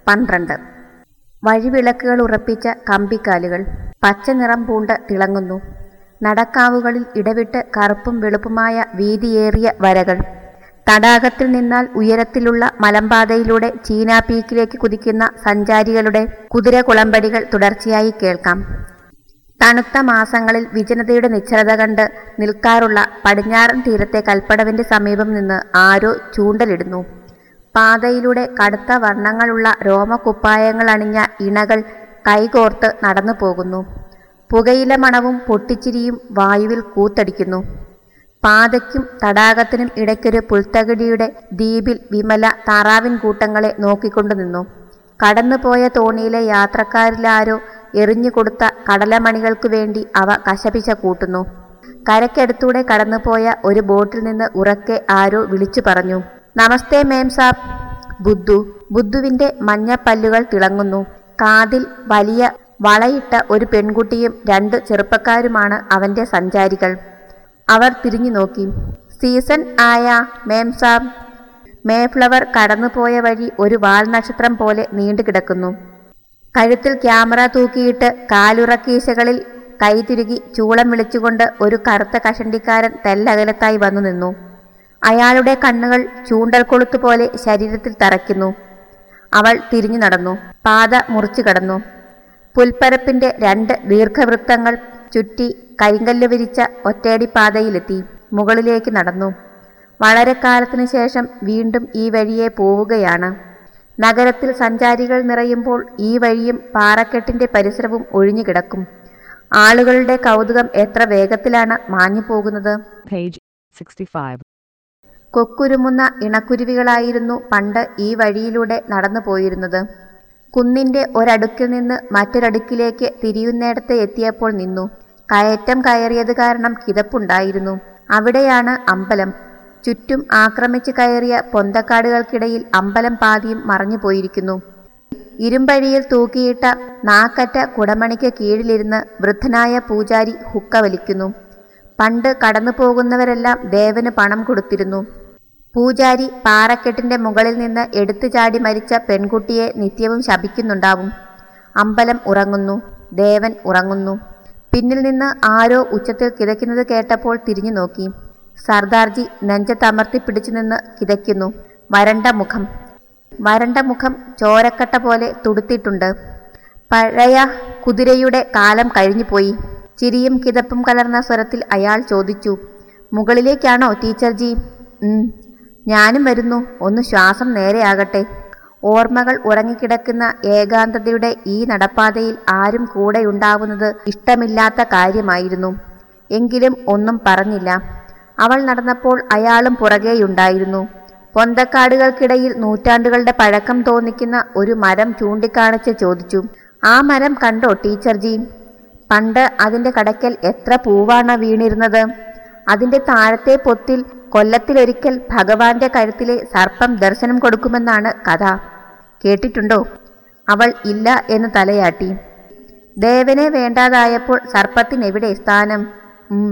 പന്ത്രണ്ട് വഴിവിളക്കുകൾ ഉറപ്പിച്ച കമ്പിക്കാലുകൾ പച്ച നിറം പൂണ്ട് തിളങ്ങുന്നു നടക്കാവുകളിൽ ഇടവിട്ട് കറുപ്പും വെളുപ്പുമായ വീതിയേറിയ വരകൾ തടാകത്തിൽ നിന്നാൽ ഉയരത്തിലുള്ള മലമ്പാതയിലൂടെ ചീനാ പീക്കിലേക്ക് കുതിക്കുന്ന സഞ്ചാരികളുടെ കുതിര കുളമ്പടികൾ തുടർച്ചയായി കേൾക്കാം തണുത്ത മാസങ്ങളിൽ വിജനതയുടെ നിശ്ചലത കണ്ട് നിൽക്കാറുള്ള പടിഞ്ഞാറൻ തീരത്തെ കൽപ്പടവിന്റെ സമീപം നിന്ന് ആരോ ചൂണ്ടലിടുന്നു പാതയിലൂടെ കടുത്ത വർണ്ണങ്ങളുള്ള രോമകുപ്പായങ്ങൾ അണിഞ്ഞ ഇണകൾ കൈകോർത്ത് നടന്നു പോകുന്നു പുകയില മണവും പൊട്ടിച്ചിരിയും വായുവിൽ കൂത്തടിക്കുന്നു പാതയ്ക്കും തടാകത്തിനും ഇടയ്ക്കൊരു പുൽത്തകിടിയുടെ ദ്വീപിൽ വിമല താറാവിൻ കൂട്ടങ്ങളെ നോക്കിക്കൊണ്ടു നിന്നു കടന്നുപോയ തോണിയിലെ യാത്രക്കാരിലാരോ എറിഞ്ഞുകൊടുത്ത കടലമണികൾക്കു വേണ്ടി അവ കശപിശ കൂട്ടുന്നു കരയ്ക്കടുത്തൂടെ കടന്നുപോയ ഒരു ബോട്ടിൽ നിന്ന് ഉറക്കെ ആരോ വിളിച്ചു പറഞ്ഞു നമസ്തേ മേം സാബ് ബുദ്ധു ബുദ്ധുവിന്റെ മഞ്ഞപ്പല്ലുകൾ തിളങ്ങുന്നു കാതിൽ വലിയ വളയിട്ട ഒരു പെൺകുട്ടിയും രണ്ട് ചെറുപ്പക്കാരുമാണ് അവന്റെ സഞ്ചാരികൾ അവർ തിരിഞ്ഞു നോക്കി സീസൺ ആയ മേം സാബ് മേഫ്ലവർ കടന്നുപോയ വഴി ഒരു വാൽനക്ഷത്രം പോലെ നീണ്ടുകിടക്കുന്നു കഴുത്തിൽ ക്യാമറ തൂക്കിയിട്ട് കാലുറക്കീശകളിൽ കൈതിരുകി ചൂളം വിളിച്ചുകൊണ്ട് ഒരു കറുത്ത കഷണ്ടിക്കാരൻ തെല്ലകലത്തായി വന്നു നിന്നു അയാളുടെ കണ്ണുകൾ ചൂണ്ടൽ കൊളുത്ത് പോലെ ശരീരത്തിൽ തറയ്ക്കുന്നു അവൾ തിരിഞ്ഞു നടന്നു പാത മുറിച്ചു കടന്നു പുൽപ്പരപ്പിന്റെ രണ്ട് ദീർഘവൃത്തങ്ങൾ ചുറ്റി കരിങ്കല്ല് വിരിച്ച ഒറ്റയടി പാതയിലെത്തി മുകളിലേക്ക് നടന്നു വളരെ കാലത്തിനു ശേഷം വീണ്ടും ഈ വഴിയെ പോവുകയാണ് നഗരത്തിൽ സഞ്ചാരികൾ നിറയുമ്പോൾ ഈ വഴിയും പാറക്കെട്ടിന്റെ പരിസരവും ഒഴിഞ്ഞുകിടക്കും ആളുകളുടെ കൗതുകം എത്ര വേഗത്തിലാണ് മാഞ്ഞു പോകുന്നത് Page 65. കൊക്കുരുമുന്ന ഇണക്കുരുവികളായിരുന്നു പണ്ട് ഈ വഴിയിലൂടെ നടന്നു പോയിരുന്നത് കുന്നിന്റെ ഒരടുക്കിൽ നിന്ന് മറ്റൊരടുക്കിലേക്ക് തിരിയുന്നിടത്ത് എത്തിയപ്പോൾ നിന്നു കയറ്റം കയറിയത് കാരണം കിതപ്പുണ്ടായിരുന്നു അവിടെയാണ് അമ്പലം ചുറ്റും ആക്രമിച്ചു കയറിയ പൊന്തക്കാടുകൾക്കിടയിൽ അമ്പലം പാതിയും മറഞ്ഞു പോയിരിക്കുന്നു ഇരുമ്പഴിയിൽ തൂക്കിയിട്ട നാക്കറ്റ കുടമണിക്ക് കീഴിലിരുന്ന് വൃദ്ധനായ പൂജാരി ഹുക്ക വലിക്കുന്നു പണ്ട് കടന്നു പോകുന്നവരെല്ലാം ദേവന് പണം കൊടുത്തിരുന്നു പൂജാരി പാറക്കെട്ടിന്റെ മുകളിൽ നിന്ന് എടുത്തു ചാടി മരിച്ച പെൺകുട്ടിയെ നിത്യവും ശപിക്കുന്നുണ്ടാവും അമ്പലം ഉറങ്ങുന്നു ദേവൻ ഉറങ്ങുന്നു പിന്നിൽ നിന്ന് ആരോ ഉച്ചത്തിൽ കിതയ്ക്കുന്നത് കേട്ടപ്പോൾ തിരിഞ്ഞു നോക്കി സർദാർജി നെഞ്ചത്തമർത്തി പിടിച്ചു നിന്ന് കിതയ്ക്കുന്നു വരണ്ട മുഖം വരണ്ട മുഖം ചോരക്കട്ട പോലെ തുടുത്തിട്ടുണ്ട് പഴയ കുതിരയുടെ കാലം കഴിഞ്ഞുപോയി ചിരിയും കിതപ്പും കലർന്ന സ്വരത്തിൽ അയാൾ ചോദിച്ചു മുകളിലേക്കാണോ ടീച്ചർജി ഉം ഞാനും വരുന്നു ഒന്ന് ശ്വാസം നേരെയാകട്ടെ ഓർമ്മകൾ ഉറങ്ങിക്കിടക്കുന്ന ഏകാന്തതയുടെ ഈ നടപ്പാതയിൽ ആരും കൂടെയുണ്ടാവുന്നത് ഇഷ്ടമില്ലാത്ത കാര്യമായിരുന്നു എങ്കിലും ഒന്നും പറഞ്ഞില്ല അവൾ നടന്നപ്പോൾ അയാളും പുറകെയുണ്ടായിരുന്നു പൊന്തക്കാടുകൾക്കിടയിൽ നൂറ്റാണ്ടുകളുടെ പഴക്കം തോന്നിക്കുന്ന ഒരു മരം ചൂണ്ടിക്കാണിച്ച് ചോദിച്ചു ആ മരം കണ്ടോ ടീച്ചർജി പണ്ട് അതിന്റെ കടയ്ക്കൽ എത്ര പൂവാണ് വീണിരുന്നത് അതിന്റെ താഴത്തെ പൊത്തിൽ കൊല്ലത്തിലൊരിക്കൽ ഭഗവാന്റെ കഴുത്തിലെ സർപ്പം ദർശനം കൊടുക്കുമെന്നാണ് കഥ കേട്ടിട്ടുണ്ടോ അവൾ ഇല്ല എന്ന് തലയാട്ടി ദേവനെ വേണ്ടാതായപ്പോൾ സർപ്പത്തിനെവിടെ സ്ഥാനം ഉം.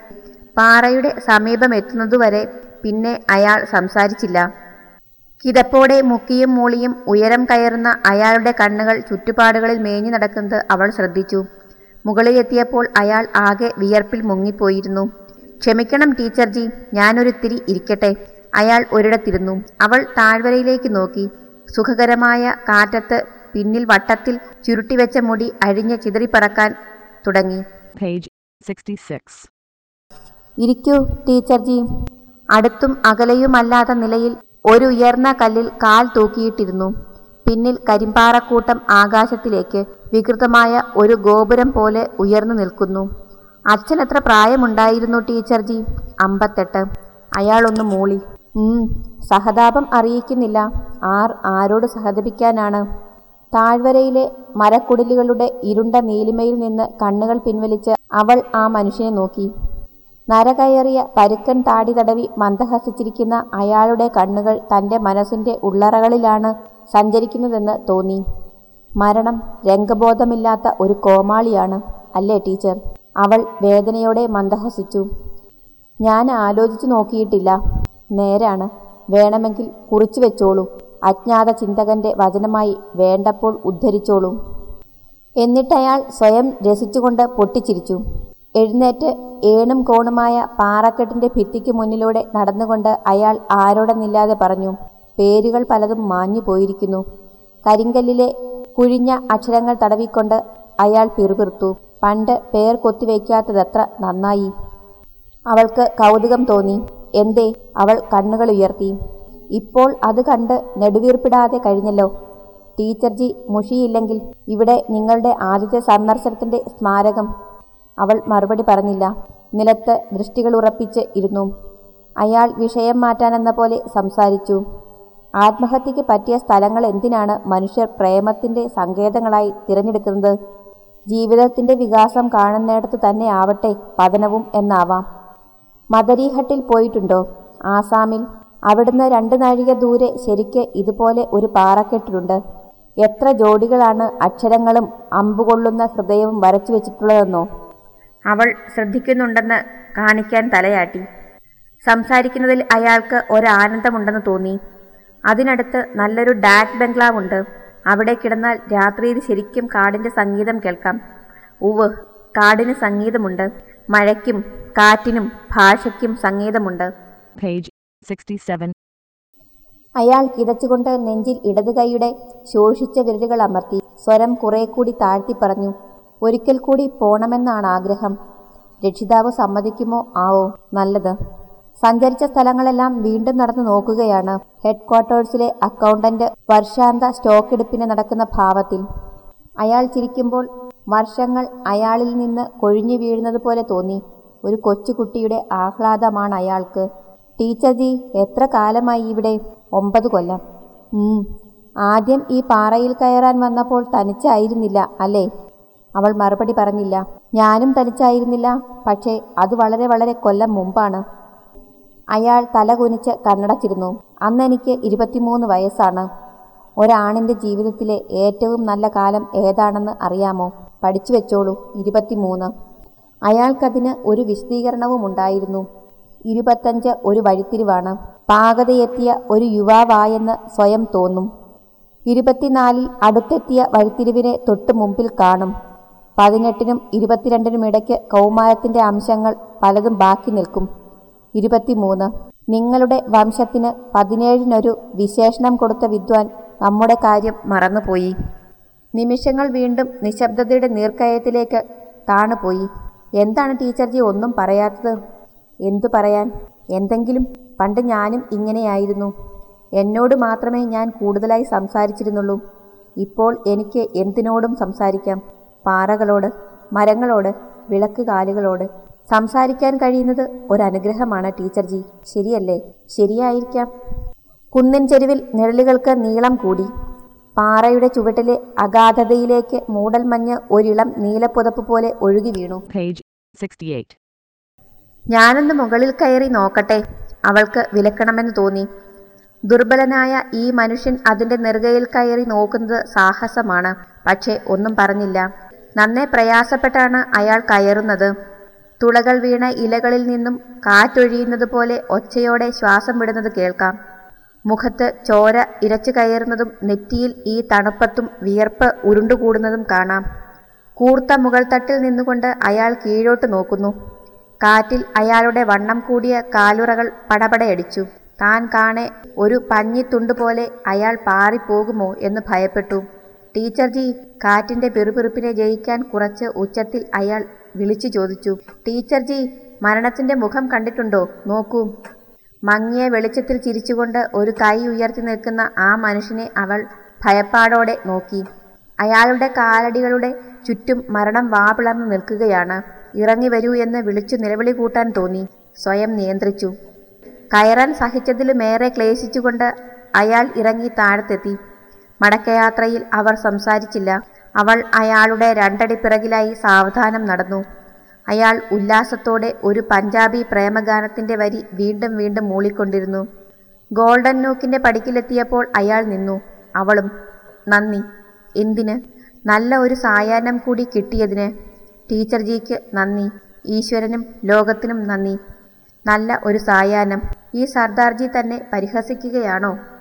പാറയുടെ സമീപം എത്തുന്നതുവരെ പിന്നെ അയാൾ സംസാരിച്ചില്ല കിതപ്പോടെ മുക്കിയും മൂളിയും ഉയരം കയറുന്ന അയാളുടെ കണ്ണുകൾ ചുറ്റുപാടുകളിൽ മേഞ്ഞു നടക്കുന്നത് അവൾ ശ്രദ്ധിച്ചു മുകളിലെത്തിയപ്പോൾ അയാൾ ആകെ വിയർപ്പിൽ മുങ്ങിപ്പോയിരുന്നു ക്ഷമിക്കണം ടീച്ചർജി ഞാനൊരിത്തിരി ഇരിക്കട്ടെ അയാൾ ഒരിടത്തിരുന്നു അവൾ താഴ്വരയിലേക്ക് നോക്കി സുഖകരമായ കാറ്റത്ത് പിന്നിൽ വട്ടത്തിൽ ചുരുട്ടിവെച്ച മുടി അഴിഞ്ഞ് ചിതറിപ്പറക്കാൻ തുടങ്ങി Page 66. ഇരിക്കൂ ടീച്ചർജി അടുത്തും അകലെയുമല്ലാത്ത നിലയിൽ ഒരു ഉയർന്ന കല്ലിൽ കാൽ തൂക്കിയിട്ടിരുന്നു പിന്നിൽ കരിമ്പാറക്കൂട്ടം ആകാശത്തിലേക്ക് വികൃതമായ ഒരു ഗോപുരം പോലെ ഉയർന്നു നിൽക്കുന്നു അച്ഛൻ എത്ര പ്രായമുണ്ടായിരുന്നു ടീച്ചർജി അമ്പത്തെട്ട് അയാളൊന്ന് മൂളി ഉം സഹതാപം അറിയിക്കുന്നില്ല ആർ ആരോട് സഹതപിക്കാനാണ് താഴ്വരയിലെ മരക്കുടിലുകളുടെ ഇരുണ്ട നീലിമയിൽ നിന്ന് കണ്ണുകൾ പിൻവലിച്ച് അവൾ ആ മനുഷ്യനെ നോക്കി നരകയറിയ പരുക്കൻ താടി തടവി മന്ദഹസിച്ചിരിക്കുന്ന അയാളുടെ കണ്ണുകൾ തന്റെ മനസ്സിന്റെ ഉള്ളറകളിലാണ് സഞ്ചരിക്കുന്നതെന്ന് തോന്നി മരണം രംഗബോധമില്ലാത്ത ഒരു കോമാളിയാണ് അല്ലേ ടീച്ചർ അവൾ വേദനയോടെ മന്ദഹസിച്ചു ഞാൻ ആലോചിച്ചു നോക്കിയിട്ടില്ല നേരാണ് വേണമെങ്കിൽ കുറിച്ചു വെച്ചോളൂ അജ്ഞാത ചിന്തകന്റെ വചനമായി വേണ്ടപ്പോൾ ഉദ്ധരിച്ചോളൂ എന്നിട്ടയാൾ സ്വയം രസിച്ചുകൊണ്ട് പൊട്ടിച്ചിരിച്ചു എഴുന്നേറ്റ് ഏണും കോണുമായ പാറക്കെട്ടിന്റെ ഭിത്തിക്ക് മുന്നിലൂടെ നടന്നുകൊണ്ട് അയാൾ ആരോടെന്നില്ലാതെ പറഞ്ഞു പേരുകൾ പലതും മാഞ്ഞു പോയിരിക്കുന്നു കരിങ്കല്ലിലെ കുഴിഞ്ഞ അക്ഷരങ്ങൾ തടവിക്കൊണ്ട് അയാൾ പിറുപിറുത്തു പണ്ട് പേർ കൊത്തിവെക്കാത്തതത്ര നന്നായി അവൾക്ക് കൗതുകം തോന്നി എന്തേ അവൾ കണ്ണുകൾ ഉയർത്തി ഇപ്പോൾ അത് കണ്ട് നെടുവീർപ്പിടാതെ കഴിഞ്ഞല്ലോ ടീച്ചർജി മുഷിയില്ലെങ്കിൽ ഇവിടെ നിങ്ങളുടെ ആദ്യത്തെ സന്ദർശനത്തിന്റെ സ്മാരകം അവൾ മറുപടി പറഞ്ഞില്ല നിലത്ത് ദൃഷ്ടികൾ ഉറപ്പിച്ച് ഇരുന്നു അയാൾ വിഷയം മാറ്റാനെന്ന പോലെ സംസാരിച്ചു ആത്മഹത്യക്ക് പറ്റിയ സ്ഥലങ്ങൾ എന്തിനാണ് മനുഷ്യർ പ്രേമത്തിന്റെ സങ്കേതങ്ങളായി തിരഞ്ഞെടുക്കുന്നത് ജീവിതത്തിന്റെ വികാസം കാണുന്നിടത്ത് തന്നെ ആവട്ടെ പതനവും എന്നാവാം മദരിഹട്ടിൽ പോയിട്ടുണ്ടോ ആസാമിൽ അവിടുന്ന് രണ്ട് നാഴിക ദൂരെ ശരിക്ക് ഇതുപോലെ ഒരു പാറക്കെട്ടിലുണ്ട് എത്ര ജോഡികളാണ് അക്ഷരങ്ങളും അമ്പുകൊള്ളുന്ന ഹൃദയവും വരച്ചു വെച്ചിട്ടുള്ളതെന്നോ അവൾ ശ്രദ്ധിക്കുന്നുണ്ടെന്ന് കാണിക്കാൻ തലയാട്ടി സംസാരിക്കുന്നതിൽ അയാൾക്ക് ഒരാനന്ദമുണ്ടെന്ന് തോന്നി അതിനടുത്ത് നല്ലൊരു ഡാക് ബംഗ്ലാവുണ്ട് അവിടെ കിടന്നാൽ രാത്രിയിൽ ശരിക്കും കാടിന്റെ സംഗീതം കേൾക്കാം ഉവ് കാടിന് സംഗീതമുണ്ട് മഴയ്ക്കും കാറ്റിനും ഭാഷയ്ക്കും സംഗീതമുണ്ട് Page 67. അയാൾ കിതച്ചുകൊണ്ട് നെഞ്ചിൽ ഇടതു കൈയുടെ ശോഷിച്ച വിരലുകൾ അമർത്തി സ്വരം കുറെ കൂടി താഴ്ത്തി പറഞ്ഞു ഒരിക്കൽ കൂടി പോണമെന്നാണ് ആഗ്രഹം രക്ഷിതാവ് സമ്മതിക്കുമോ ആവോ നല്ലത് സഞ്ചരിച്ച സ്ഥലങ്ങളെല്ലാം വീണ്ടും നടന്നു നോക്കുകയാണ് ഹെഡ് ക്വാർട്ടേഴ്സിലെ അക്കൗണ്ടന്റ് വർഷാന്ത സ്റ്റോക്ക് എടുപ്പിന് നടക്കുന്ന ഭാവത്തിൽ അയാൾ ചിരിക്കുമ്പോൾ വർഷങ്ങൾ അയാളിൽ നിന്ന് കൊഴിഞ്ഞു വീഴുന്നത് പോലെ തോന്നി ഒരു കൊച്ചുകുട്ടിയുടെ ആഹ്ലാദമാണ് അയാൾക്ക് ടീച്ചർ ജി എത്ര കാലമായി ഇവിടെ ഒമ്പത് കൊല്ലം ഉം ആദ്യം ഈ പാറയിൽ കയറാൻ വന്നപ്പോൾ തനിച്ചായിരുന്നില്ല അല്ലേ അവൾ മറുപടി പറഞ്ഞില്ല ഞാനും തനിച്ചായിരുന്നില്ല പക്ഷേ അത് വളരെ വളരെ കൊല്ലം മുമ്പാണ് അയാൾ തല കുനിച്ച് കണ്ണടച്ചിരുന്നു അന്ന് എനിക്ക് ഇരുപത്തിമൂന്ന് വയസ്സാണ് ഒരാണിന്റെ ജീവിതത്തിലെ ഏറ്റവും നല്ല കാലം ഏതാണെന്ന് അറിയാമോ പഠിച്ചു വെച്ചോളൂ ഇരുപത്തിമൂന്ന് അയാൾക്കതിന് ഒരു വിശദീകരണവും ഉണ്ടായിരുന്നു ഇരുപത്തഞ്ച് ഒരു വഴിത്തിരിവാണ് പാകതയെത്തിയ ഒരു യുവാവായെന്ന് സ്വയം തോന്നും ഇരുപത്തിനാലിൽ അടുത്തെത്തിയ വഴിത്തിരിവിനെ തൊട്ടു മുമ്പിൽ കാണും പതിനെട്ടിനും ഇരുപത്തിരണ്ടിനും ഇടയ്ക്ക് കൗമാരത്തിന്റെ അംശങ്ങൾ പലതും ബാക്കി നിൽക്കും ഇരുപത്തിമൂന്ന് നിങ്ങളുടെ വംശത്തിന് പതിനേഴിനൊരു വിശേഷണം കൊടുത്ത വിദ്വാൻ നമ്മുടെ കാര്യം മറന്നുപോയി നിമിഷങ്ങൾ വീണ്ടും നിശബ്ദതയുടെ നീർക്കയത്തിലേക്ക് താണുപോയി എന്താണ് ടീച്ചർജി ഒന്നും പറയാത്തത് എന്തു പറയാൻ എന്തെങ്കിലും പണ്ട് ഞാനും ഇങ്ങനെയായിരുന്നു എന്നോട് മാത്രമേ ഞാൻ കൂടുതലായി സംസാരിച്ചിരുന്നുള്ളൂ ഇപ്പോൾ എനിക്ക് എന്തിനോടും സംസാരിക്കാം പാറകളോട് മരങ്ങളോട് വിളക്ക് കാലുകളോട് സംസാരിക്കാൻ കഴിയുന്നത് ഒരനുഗ്രഹമാണ് ടീച്ചർജി ശരിയല്ലേ ശരിയായിരിക്കാം കുന്നിൻ ചെരുവിൽ നിഴലുകൾക്ക് നീളം കൂടി പാറയുടെ ചുവട്ടിലെ അഗാധതയിലേക്ക് മൂടൽമഞ്ഞ് ഒരിളം നീലപ്പുതപ്പ് പോലെ ഒഴുകി വീണു Page 68. ഞാനൊന്ന് മുകളിൽ കയറി നോക്കട്ടെ അവൾക്ക് വിലക്കണമെന്ന് തോന്നി ദുർബലനായ ഈ മനുഷ്യൻ അതിന്റെ നെറുകയിൽ കയറി നോക്കുന്നത് സാഹസമാണ് പക്ഷേ ഒന്നും പറഞ്ഞില്ല നന്നേ പ്രയാസപ്പെട്ടാണ് അയാൾ കയറുന്നത് തുളകൾ വീണ ഇലകളിൽ നിന്നും കാറ്റൊഴിയുന്നത് പോലെ ഒച്ചയോടെ ശ്വാസം വിടുന്നത് കേൾക്കാം മുഖത്ത് ചോര ഇരച്ചു കയറുന്നതും നെറ്റിയിൽ ഈ തണുപ്പത്തും വിയർപ്പ് ഉരുണ്ടുകൂടുന്നതും കാണാം കൂർത്ത മുകൾ തട്ടിൽ നിന്നുകൊണ്ട് അയാൾ കീഴോട്ട് നോക്കുന്നു കാറ്റിൽ അയാളുടെ വണ്ണം കൂടിയ കാലുറകൾ പടപടയടിച്ചു താൻ കാണെ ഒരു പഞ്ഞിത്തുണ്ട് പോലെ അയാൾ പാറിപ്പോകുമോ എന്ന് ഭയപ്പെട്ടു ടീച്ചർജി കാറ്റിന്റെ പിറുപിറുപ്പിനെ ജയിക്കാൻ കുറച്ച് ഉച്ചത്തിൽ അയാൾ വിളിച്ചു ചോദിച്ചു ടീച്ചർജി മരണത്തിന്റെ മുഖം കണ്ടിട്ടുണ്ടോ നോക്കൂ മങ്ങിയ വെളിച്ചത്തിൽ ചിരിച്ചുകൊണ്ട് ഒരു കൈ ഉയർത്തി നിൽക്കുന്ന ആ മനുഷ്യനെ അവൾ ഭയപ്പാടോടെ നോക്കി അയാളുടെ കാലടികളുടെ ചുറ്റും മരണം വാപിളർന്നു നിൽക്കുകയാണ് ഇറങ്ങി വരൂ എന്ന് വിളിച്ചു നിലവിളി കൂട്ടാൻ തോന്നി സ്വയം നിയന്ത്രിച്ചു കയറാൻ സഹിച്ചതിലുമേറെ ക്ലേശിച്ചുകൊണ്ട് അയാൾ ഇറങ്ങി താഴത്തെത്തി മടക്കയാത്രയിൽ അവർ സംസാരിച്ചില്ല അവൾ അയാളുടെ രണ്ടടി പിറകിലായി സാവധാനം നടന്നു അയാൾ ഉല്ലാസത്തോടെ ഒരു പഞ്ചാബി പ്രേമഗാനത്തിന്റെ വരി വീണ്ടും വീണ്ടും മൂളിക്കൊണ്ടിരുന്നു ഗോൾഡൻ നോക്കിന്റെ പടിക്കിലെത്തിയപ്പോൾ അയാൾ നിന്നു അവളും നന്ദി എന്തിന് നല്ല ഒരു സായാഹ്നം കൂടി കിട്ടിയതിന് ടീച്ചർജിക്ക് നന്ദി ഈശ്വരനും ലോകത്തിനും നന്ദി നല്ല ഒരു സായാഹ്നം ഈ സർദാർജി തന്നെ പരിഹസിക്കുകയാണോ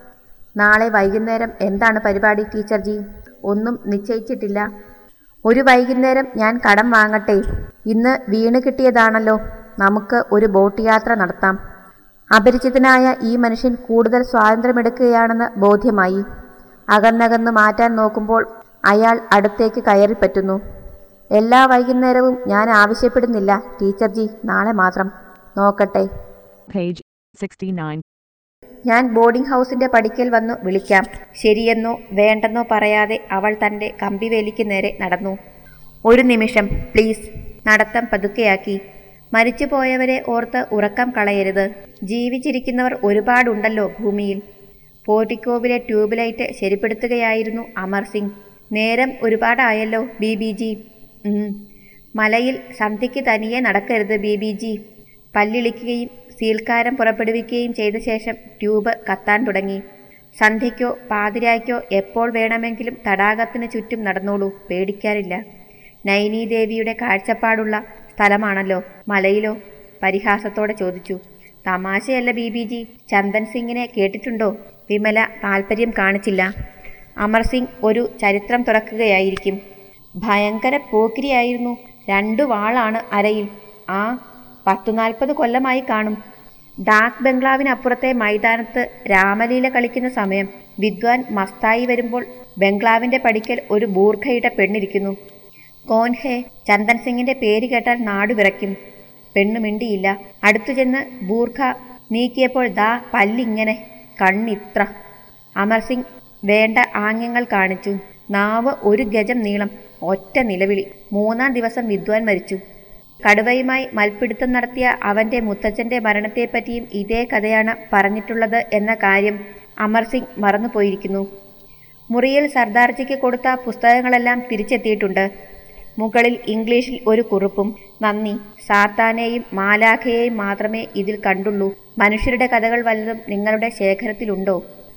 നാളെ വൈകുന്നേരം എന്താണ് പരിപാടി ടീച്ചർജി ഒന്നും നിശ്ചയിച്ചിട്ടില്ല ഒരു വൈകുന്നേരം ഞാൻ കടം വാങ്ങട്ടെ ഇന്ന് വീണ് കിട്ടിയതാണല്ലോ നമുക്ക് ഒരു ബോട്ട് യാത്ര നടത്താം അപരിചിതനായ ഈ മനുഷ്യൻ കൂടുതൽ സ്വാതന്ത്ര്യമെടുക്കുകയാണെന്ന് ബോധ്യമായി അകന്നകന്ന് മാറ്റാൻ നോക്കുമ്പോൾ അയാൾ അടുത്തേക്ക് കയറിപ്പറ്റുന്നു എല്ലാ വൈകുന്നേരവും ഞാൻ ആവശ്യപ്പെടുന്നില്ല ടീച്ചർജി നാളെ മാത്രം നോക്കട്ടെ Page 69. ഞാൻ ബോർഡിംഗ് ഹൗസിന്റെ പടിക്കൽ വന്നു വിളിക്കാം ശരിയെന്നോ വേണ്ടെന്നോ പറയാതെ അവൾ തന്റെ കമ്പിവേലിക്ക് നേരെ നടന്നു ഒരു നിമിഷം പ്ലീസ് നടത്തം പതുക്കെയാക്കി മരിച്ചുപോയവരെ ഓർത്ത് ഉറക്കം കളയരുത് ജീവിച്ചിരിക്കുന്നവർ ഒരുപാടുണ്ടല്ലോ ഭൂമിയിൽ പോർട്ടിക്കോവിലെ ട്യൂബ് ലൈറ്റ് ശരിപ്പെടുത്തുകയായിരുന്നു അമർ സിംഗ് നേരം ഒരുപാടായല്ലോ ബി ബി ജി ഉം. മലയിൽ സന്ധ്യയ്ക്ക് തനിയെ നടക്കരുത് ബി ബി ജി പല്ലിളിക്കുകയും സീൽക്കാരം പുറപ്പെടുവിക്കുകയും ചെയ്ത ശേഷം ട്യൂബ് കത്താൻ തുടങ്ങി സന്ധ്യയ്ക്കോ പാതിരായ്ക്കോ എപ്പോൾ വേണമെങ്കിലും തടാകത്തിന് ചുറ്റും നടന്നോളൂ പേടിക്കാനില്ല നൈനി ദേവിയുടെ കാഴ്ചപ്പാടുള്ള സ്ഥലമാണല്ലോ മലയിലോ പരിഹാസത്തോടെ ചോദിച്ചു തമാശയല്ല ബി ബി ജി ചന്ദൻ സിംഗിനെ കേട്ടിട്ടുണ്ടോ വിമല താല്പര്യം കാണിച്ചില്ല അമർ സിംഗ് ഒരു ചരിത്രം തുറക്കുകയായിരിക്കും ഭയങ്കര പോക്കിരിയായിരുന്നു രണ്ടു വാളാണ് അരയിൽ ആ പത്തുനാൽപ്പത് കൊല്ലമായി കാണും ഡാക് ബംഗ്ലാവിനപ്പുറത്തെ മൈതാനത്ത് രാമലീല കളിക്കുന്ന സമയം വിദ്വാൻ മസ്തായി വരുമ്പോൾ ബംഗ്ലാവിന്റെ പടിക്കൽ ഒരു ബൂർഖയിട്ട പെണ്ണിരിക്കുന്നു കോൻ ഹേ ചന്ദൻ സിംഗിന്റെ പേര് കേട്ടാൽ നാടു വിറയ്ക്കും പെണ്ണു മിണ്ടിയില്ല അടുത്തു ചെന്ന് ബൂർഖ നീക്കിയപ്പോൾ ദാ പല്ലിങ്ങനെ കണ്ണിത്ര അമർ സിംഗ് വേണ്ട ആംഗ്യങ്ങൾ കാണിച്ചു നാവ് ഒരു ഗജം നീളം ഒറ്റ നിലവിളി മൂന്നാം ദിവസം വിദ്വാൻ മരിച്ചു കടുവയുമായി മൽപ്പിടുത്തം നടത്തിയ അവന്റെ മുത്തച്ഛന്റെ മരണത്തെപ്പറ്റിയും ഇതേ കഥയാണ് പറഞ്ഞിട്ടുള്ളത് എന്ന കാര്യം അമർ സിംഗ് മറന്നുപോയിരിക്കുന്നു മുറിയിൽ സർദാർജിക്ക് കൊടുത്ത പുസ്തകങ്ങളെല്ലാം തിരിച്ചെത്തിയിട്ടുണ്ട് മുകളിൽ ഇംഗ്ലീഷിൽ ഒരു കുറിപ്പും നന്ദി സാത്താനെയും മാലാഖയെയും മാത്രമേ ഇതിൽ കണ്ടുള്ളൂ മനുഷ്യരുടെ കഥകൾ വല്ലതും നിങ്ങളുടെ ശേഖരത്തിലുണ്ടോ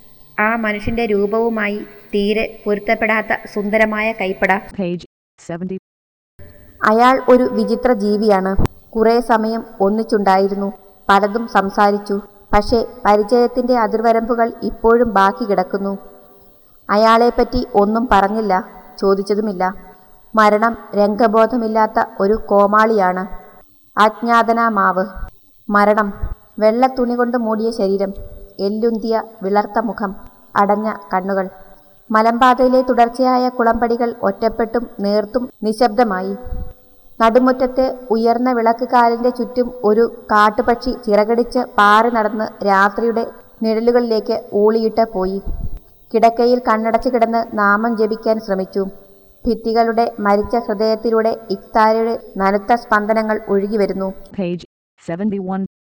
ആ മനുഷ്യന്റെ രൂപവുമായി തീരെ പൊരുത്തപ്പെടാത്ത സുന്ദരമായ കൈപ്പട Page 70. അയാൾ ഒരു വിചിത്ര ജീവിയാണ് കുറെ സമയം ഒന്നിച്ചുണ്ടായിരുന്നു പലതും സംസാരിച്ചു പക്ഷേ പരിചയത്തിന്റെ അതിർവരമ്പുകൾ ഇപ്പോഴും ബാക്കി കിടക്കുന്നു അയാളെപ്പറ്റി ഒന്നും പറഞ്ഞില്ല ചോദിച്ചതുമില്ല മരണം രംഗബോധമില്ലാത്ത ഒരു കോമാളിയാണ് അജ്ഞാതനാ മാവ് മരണം വെള്ള തുണി കൊണ്ട് മൂടിയ ശരീരം എല്ലുന്തിയ വിളർത്ത മുഖം അടഞ്ഞ കണ്ണുകൾ മലമ്പാതയിലെ തുടർച്ചയായ കുളമ്പടികൾ ഒറ്റപ്പെട്ടും നേർത്തും നിശബ്ദമായി നടുമുറ്റത്തെ ഉയർന്ന വിളക്ക് കാലിന്റെ ചുറ്റും ഒരു കാട്ടുപക്ഷി ചിറകടിച്ച് പാറി നടന്ന് രാത്രിയുടെ നിഴലുകളിലേക്ക് ഊളിയിട്ട് പോയി കിടക്കയിൽ കണ്ണടച്ച് കിടന്ന് നാമം ജപിക്കാൻ ശ്രമിച്ചു ഭിത്തികളുടെ മരിച്ച ഹൃദയത്തിലൂടെ ഇക്താരയുടെ നനുത്ത സ്പന്ദനങ്ങൾ ഒഴുകി വരുന്നു Page 71.